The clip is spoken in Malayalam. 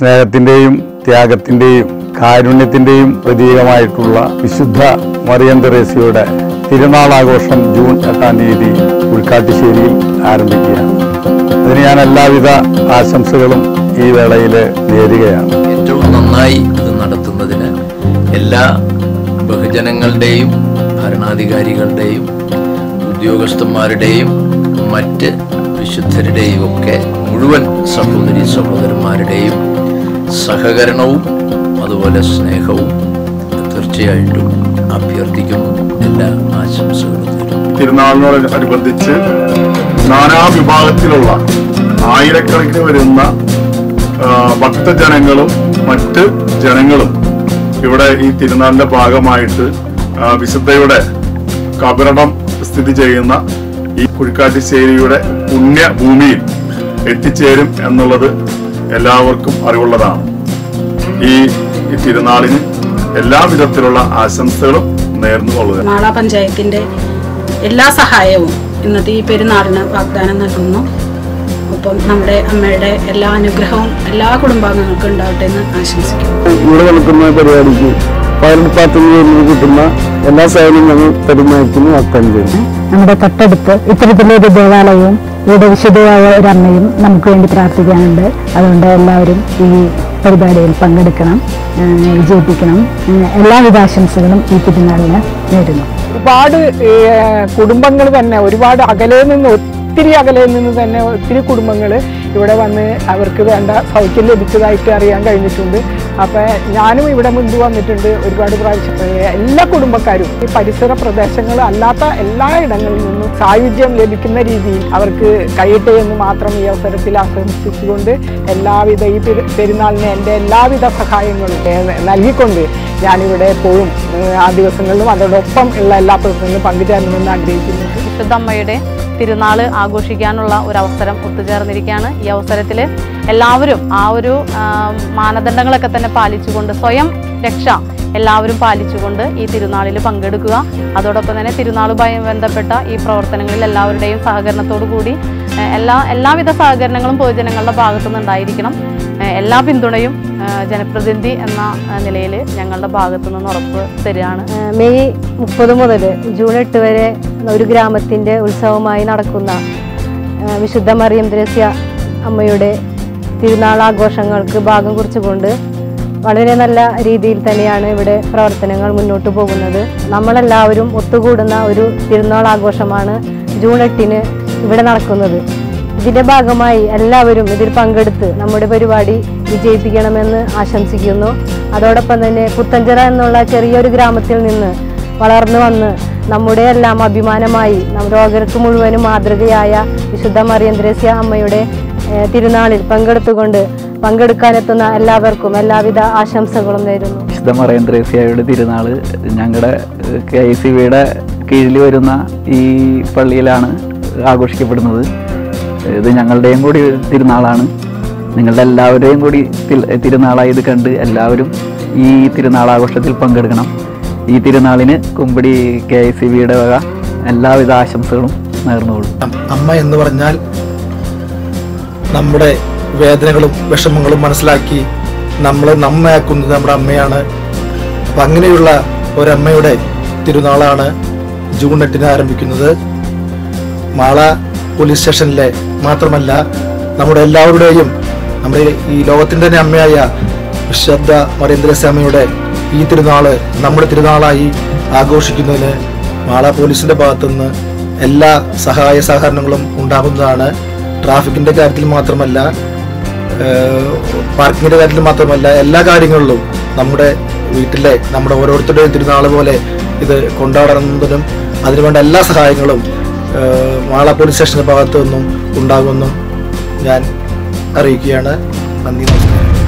സ്നേഹത്തിന്റെയും ത്യാഗത്തിന്റെയും കാരുണ്യത്തിന്റെയും പ്രതീകമായിട്ടുള്ള വിശുദ്ധ മറിയം തെരേസയുടെ തിരുനാളാഘോഷം ജൂൺ എട്ടാം തീയതി ഉൾക്കാട്ടുശ്ശേരിയിൽ ആരംഭിക്കുകയാണ് അതിന് ഞാൻ എല്ലാവിധ ആശംസകളും ഈ വേളയിൽ നേരുകയാണ് ഏറ്റവും നന്നായി ഇത് നടത്തുന്നതിന് എല്ലാ ബഹുജനങ്ങളുടെയും ഭരണാധികാരികളുടെയും ഉദ്യോഗസ്ഥന്മാരുടെയും മറ്റ് വിശുദ്ധരുടെയും ഒക്കെ മുഴുവൻ സഹോദരി സഹോദരന്മാരുടെയും സഹകരണവും അതുപോലെ സ്നേഹവും തീർച്ചയായിട്ടും അഭ്യർത്ഥിക്കുന്നു എല്ലാ ആശംസകളും തരും തിരുനാളിനോടനുബന്ധിച്ച് നാനാ വിഭാഗത്തിലുള്ള ആയിരക്കണക്കിന് വരുന്ന ആ, ഭക്തജനങ്ങളും മറ്റ് ജനങ്ങളും ഇവിടെ ഈ തിരുനാളിന്റെ ഭാഗമായിട്ട് ആ, വിശുദ്ധയുടെ കബറടം സ്ഥിതി ചെയ്യുന്ന ഈ കുഴിക്കാട്ടിശ്ശേരിയുടെ പുണ്യഭൂമിയിൽ എത്തിച്ചേരും എന്നുള്ളത് എല്ലാവർക്കും അറിവുള്ളതാണ് ഈ ഈ തിരുനാളിന് എല്ലാവിധത്തിലുള്ള ആശംസകളും നേർന്നുകൊള്ളുക മാള പഞ്ചായത്തിന്റെ എല്ലാ സഹായവും ഇന്നത്തെ ഈ പെരുന്നാളിന് വാഗ്ദാനം നൽകുന്നു ഒപ്പം നമ്മുടെ അമ്മയുടെ എല്ലാ അനുഗ്രഹവും എല്ലാ കുടുംബാംഗങ്ങൾക്കും ഉണ്ടാവട്ടെ എന്ന് ആശംസിക്കുന്നു ഇവിടെ നടക്കുന്ന പരിപാടിക്ക് ഫയർ ഡിപ്പാർട്ട്മെന്റിൽ നിന്ന് കിട്ടുന്ന എല്ലാ സഹായവും ഞങ്ങൾ തരുന്നതായിരിക്കും വാഗ്ദാനം ചെയ്യുന്നു നമ്മുടെ തൊട്ടടുത്ത് ഇത്തരത്തിലൊരു ദേവാലയവും ഇവിടെ വിശുദ്ധയായ ഒരു അമ്മയും നമുക്ക് വേണ്ടി പ്രാർത്ഥിക്കാനുണ്ട് അതുകൊണ്ട് എല്ലാവരും ഈ പരിപാടിയിൽ പങ്കെടുക്കണം ആ, വിജയിപ്പിക്കണം ആ, എല്ലാവിധ ആശംസകളും ഈ തിരുനാളിന് നേരുന്നു ഒരുപാട് കുടുംബങ്ങൾ തന്നെ ഒരുപാട് അകലെ നിന്ന് ഒത്തിരി അകലെ നിന്ന് തന്നെ ഒത്തിരി കുടുംബങ്ങൾ ഇവിടെ വന്ന് അവർക്ക് വേണ്ട സൗഖ്യം ലഭിച്ചതായിട്ട് അറിയാൻ കഴിഞ്ഞിട്ടുണ്ട് അപ്പം ഞാനും ഇവിടെ മുൻപ് വന്നിട്ടുണ്ട് ഒരുപാട് പ്രാവശ്യം ഏഹ് എല്ലാ കുടുംബക്കാരും ഈ പരിസര പ്രദേശങ്ങൾ അല്ലാത്ത എല്ലാ ഇടങ്ങളിൽ നിന്നും സായുജ്യം ലഭിക്കുന്ന രീതിയിൽ അവർക്ക് കഴിയട്ടെ എന്ന് മാത്രം ഈ അവസരത്തിൽ ആശംസിച്ചുകൊണ്ട് എല്ലാവിധ ഈ പെരു- പെരുന്നാളിന് എൻ്റെ എല്ലാവിധ സഹായങ്ങളും ഏഹ് നൽകിക്കൊണ്ട് ഞാനിവിടെ എപ്പോഴും ഏഹ് ആ ദിവസങ്ങളിലും അതോടൊപ്പം ഉള്ള എല്ലാ പ്രശ്നങ്ങളിലും പങ്കുചേരണമെന്ന് ആഗ്രഹിക്കുന്നു വിശുദ്ധ അമ്മയുടെ തിരുനാൾ ആഘോഷിക്കാനുള്ള ഒരു അവസരം ഒത്തുചേർന്നിരിക്കുകയാണ് ഈ അവസരത്തിൽ എല്ലാവരും ആ ഒരു ആ, മാനദണ്ഡങ്ങളൊക്കെ തന്നെ പാലിച്ചുകൊണ്ട് സ്വയം രക്ഷ എല്ലാവരും പാലിച്ചുകൊണ്ട് ഈ തിരുനാളിൽ പങ്കെടുക്കുക അതോടൊപ്പം തന്നെ തിരുനാളുമായി ബന്ധപ്പെട്ട ഈ പ്രവർത്തനങ്ങളിൽ എല്ലാവരുടെയും സഹകരണത്തോടു കൂടി ഏ, എല്ലാ എല്ലാവിധ സഹകരണങ്ങളും പൊതുജനങ്ങളുടെ ഭാഗത്തു നിന്നുണ്ടായിരിക്കണം ഏ, എല്ലാ പിന്തുണയും ഏ, ജനപ്രതിനിധി എന്ന നിലയിൽ ഞങ്ങളുടെ ഭാഗത്തു നിന്ന് ഉറപ്പ് തരികയാണ് ആ, മെയ് മുപ്പത് മുതൽ ജൂൺ എട്ട് വരെ ഒരു ഗ്രാമത്തിൻ്റെ ഉത്സവമായി നടക്കുന്ന ആ, വിശുദ്ധ മറിയം ദ്രസ്യ അമ്മയുടെ തിരുനാളാഘോഷങ്ങൾക്ക് ഭാഗം കുറിച്ചുകൊണ്ട് വളരെ നല്ല രീതിയിൽ തന്നെയാണ് ഇവിടെ പ്രവർത്തനങ്ങൾ മുന്നോട്ട് പോകുന്നത് നമ്മളെല്ലാവരും ഒത്തുകൂടുന്ന ഒരു തിരുനാൾ ആഘോഷമാണ് ജൂൺ എട്ടിന് ഇവിടെ നടക്കുന്നത് ഇതിന്റെ ഭാഗമായി എല്ലാവരും ഇതിൽ പങ്കെടുത്ത് നമ്മുടെ പരിപാടി വിജയിപ്പിക്കണമെന്ന് ആശംസിക്കുന്നു അതോടൊപ്പം തന്നെ പുത്തഞ്ചിറ എന്നുള്ള ചെറിയൊരു ഗ്രാമത്തിൽ നിന്ന് വളർന്നു വന്ന് നമ്മുടെ എല്ലാം അഭിമാനമായി നം- ലോകർക്ക് മുഴുവനും മാതൃകയായ വിശുദ്ധ മറിയന്ത്രേസ്യ അമ്മയുടെ ഏഹ്, തിരുനാളിൽ പങ്കെടുത്തുകൊണ്ട് പങ്കെടുക്കാനെത്തുന്ന എല്ലാവർക്കും എല്ലാവിധ ആശംസകളും നേരുന്നു വിശുദ്ധ മറിയം ത്രേസ്യയുടെ തിരുനാള് ഞങ്ങളുടെ കെ ഐ സി ബിയുടെ കീഴിൽ വരുന്ന ഈ പള്ളിയിലാണ് ആഘോഷിക്കപ്പെടുന്നത് ഇത് ഞങ്ങളുടെയും കൂടി തിരുനാളാണ് നിങ്ങളുടെ എല്ലാവരുടെയും കൂടി തിൽ- തിരുനാളായി ഇത് കണ്ട് എല്ലാവരും ഈ തിരുനാളാഘോഷത്തിൽ പങ്കെടുക്കണം ഈ തിരുനാളിന് കുമ്പടി കെ ഐ സി ബിയുടെ വക എല്ലാവിധ ആശംസകളും നേർന്നുകൊള്ളും അമ്മ എന്ന് പറഞ്ഞാൽ നമ്മുടെ വേദനകളും വിഷമങ്ങളും മനസ്സിലാക്കി നമ്മളെ നമ്മയാക്കുന്നത് നമ്മുടെ അമ്മയാണ് അപ്പം അങ്ങനെയുള്ള ഒരമ്മയുടെ തിരുനാളാണ് ജൂൺ എട്ടിന് ആരംഭിക്കുന്നത് മാള പോലീസ് സ്റ്റേഷനിലെ മാത്രമല്ല നമ്മുടെ എല്ലാവരുടെയും നമ്മുടെ ഈ ലോകത്തിൻ്റെ തന്നെ അമ്മയായ വിശുദ്ധ മറേന്ദ്രസ്വാമിയുടെ ഈ തിരുനാള് നമ്മുടെ തിരുനാളായി ആഘോഷിക്കുന്നതിന് മാള പോലീസിന്റെ ഭാഗത്തുനിന്ന് എല്ലാ സഹായ സഹകരണങ്ങളും ഉണ്ടാകുന്നതാണ് ട്രാഫിക്കിന്റെ കാര്യത്തിൽ മാത്രമല്ല ഏഹ്, പാർക്കിങ്ങിന്റെ കാര്യത്തിൽ മാത്രമല്ല എല്ലാ കാര്യങ്ങളിലും നമ്മുടെ വീട്ടിലെ നമ്മുടെ ഓരോരുത്തരുടെയും തിരുനാൾ പോലെ ഇത് കൊണ്ടാടുന്നതിനും അതിനുവേണ്ട എല്ലാ സഹായങ്ങളും ഏഹ്, മാള പോലീസ് സ്റ്റേഷന്റെ ഭാഗത്തു നിന്നും ഉണ്ടാകുമെന്നും ഞാൻ അറിയിക്കുകയാണ് നന്ദി നമസ്കാരം